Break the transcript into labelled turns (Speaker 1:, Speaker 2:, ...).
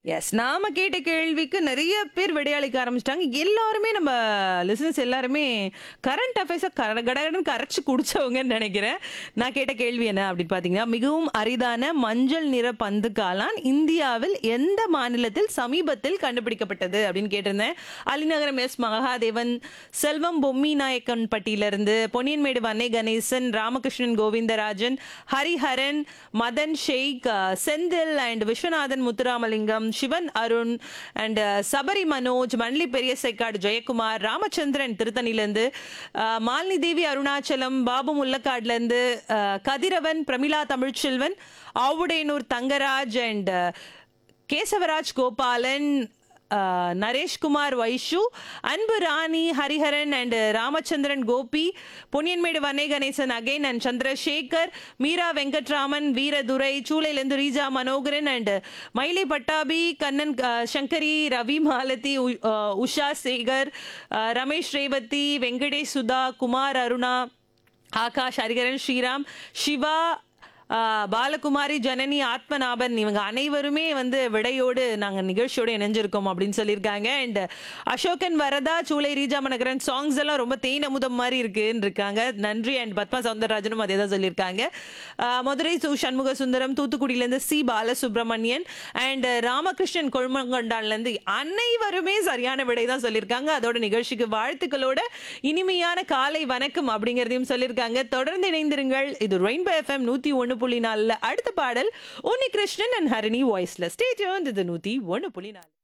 Speaker 1: S நாம கேட்ட கேள்விக்கு நிறைய பேர் விடையளிக்க ஆரம்பிச்சிட்டாங்க எல்லாருமே நம்ம லிசனர்ஸ் எல்லாருமே கரண்ட் அஃபேர்ஸை கடகடன்னு கரைச்சு குடிச்சவங்கன்னு நினைக்கிறேன் நான் கேட்ட கேள்வி என்ன அப்படின்னு பார்த்தீங்கன்னா மிகவும் அரிதான மஞ்சள் நிற பந்து காளான் இந்தியாவில் எந்த மாநிலத்தில் சமீபத்தில் கண்டுபிடிக்கப்பட்டது அப்படின்னு கேட்டிருந்தேன் அலிநகரம் எஸ் மகாதேவன் செல்வம் பொம்மி நாயக்கன் பட்டியிலிருந்து பொன்னியன்மேடு வன்னை கணேசன் ராமகிருஷ்ணன் கோவிந்தராஜன் ஹரிஹரன் மதன் ஷெய்க் அஹ், செந்தில் அண்ட் விஸ்வநாதன் முத்துராமலிங்கம் சிவன் அருண் அண்ட் சபரி மனோஜ் மண்லி பெரிய செக்காடு ஜெயக்குமார் ராமச்சந்திரன் திருத்தணிலேருந்து மாலினி தேவி அருணாச்சலம் பாபு முல்லக்காட்லேருந்து கதிரவன் பிரமிளா தமிழ்ச்செல்வன் ஆவுடையனூர் தங்கராஜ் அண்ட் கேசவராஜ் கோபாலன் அஹ், Nareshkumar Vaishu Anbu Rani Hariharan and Ramachandran Gopi Ponniyanmedu Vannai Ganesan again and Chandrasekar Meera Venkatraman Veeradurai சூளையிலேருந்து ரீஜா மனோகரன் அண்ட் மயிலை பட்டாபி கண்ணன் அஹ், சங்கரி ரவி மாலதி உ- அஹ், உஷா சேகர் அஹ், ரமேஷ் ரேவதி வெங்கடேஷ் சுதா குமார் அருணா ஆகாஷ் ஹரிகரன் ஸ்ரீராம் சிவா ஆ, பாலகுமாரி ஜனனி ஆத்மநாபன் இவங்க அனைவருமே வந்து விடையோடு நாங்க நிகழ்ச்சியோட இணைஞ்சிருக்கோம் அப்படின்னு சொல்லியிருக்காங்க அண்ட் அசோகன் வரதா சூளை ரீஜா மனகரன் சாங்ஸ் எல்லாம் ரொம்ப தேன் அமுதம் மாதிரி இருக்குன்னு இருக்காங்க நன்றி அண்ட் பத்மா சவுந்தரராஜனும் அதே தான் சொல்லியிருக்காங்க ஆ, மதுரை சு சண்முக சுந்தரம் தூத்துக்குடியிலேருந்து சி பாலசுப்ரமணியன் அண்ட் ராமகிருஷ்ணன் கொழுமங்கொண்டான்லேருந்து அனைவருமே சரியான விடை தான் சொல்லியிருக்காங்க அதோட நிகழ்ச்சிக்கு வாழ்த்துக்களோட இனிமையான காலை வணக்கம் அப்படிங்கிறதையும் சொல்லியிருக்காங்க தொடர்ந்து இணைந்திருங்கள் இது ரெயின்போ எஃப்எம் நூத்தி ஒன்று புள்ளி நாலுல அடுத்த பாடல் உன்னி கிருஷ்ணன் அண்ட் ஹரிணி வாய்ஸ்ல ஸ்டேஜ் இது நூத்தி ஒன்று புள்ளி நாலு